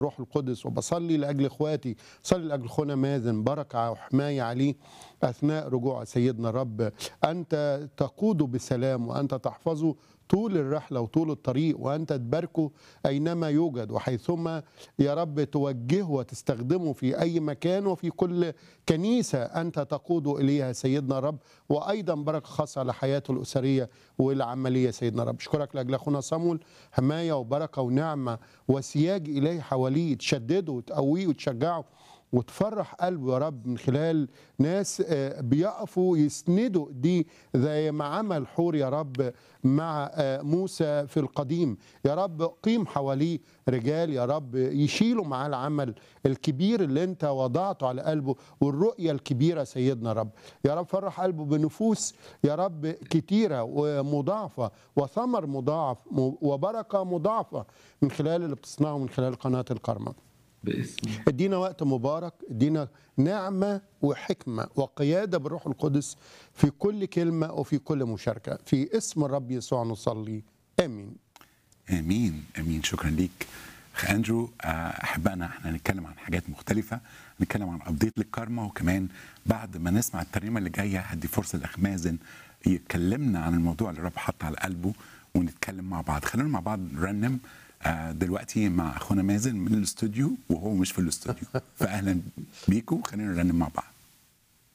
روح القدس وبصلي لاجل اخواتي صلي لاجل اخونا مازن بركه وحمايه عليه اثناء رجوع سيدنا الرب انت تقوده بسلام وانت تحفظه طول الرحله وطول الطريق وانت تباركه اينما يوجد وحيثما يا رب توجهه وتستخدمه في اي مكان وفي كل كنيسه انت تقوده اليها سيدنا الرب وايضا بركه خاصه على حياته الاسريه والعمليه سيدنا الرب اشكرك لاجل اخونا صامول حمايه وبركه ونعمه وسياج اليه حواليه تشدده وتقويه وتشجعه وتفرح قلبه يا رب من خلال ناس آه، بيقفوا يسندوا دي زي ما عمل حور يا رب مع آه، موسى في القديم يا رب قيم حواليه رجال يا رب يشيلوا معاه العمل الكبير اللي انت وضعته على قلبه والرؤية الكبيرة سيدنا رب يا رب فرح قلبه بنفوس يا رب كتيرة ومضاعفة وثمر مضاعف وبركة مضاعفة من خلال اللي بتصنعه من خلال قناة الكرمة باسم ادينا وقت مبارك ادينا نعمة وحكمة وقيادة بالروح القدس في كل كلمة وفي كل مشاركة في اسم الرب يسوع نصلي آمين امين امين شكرا ليك اخ اندرو آه، احبائنا احنا هنتكلم عن حاجات مختلفه هنتكلم عن ابديت للكارما وكمان بعد ما نسمع الترنيمه اللي جايه هدي فرصه لاخ مازن يكلمنا عن الموضوع اللي الرب حط على قلبه ونتكلم مع بعض خلينا مع بعض نرنم آه، دلوقتي مع اخونا مازن من الاستوديو وهو مش في الاستوديو فاهلا بيكم خلينا نرنم مع بعض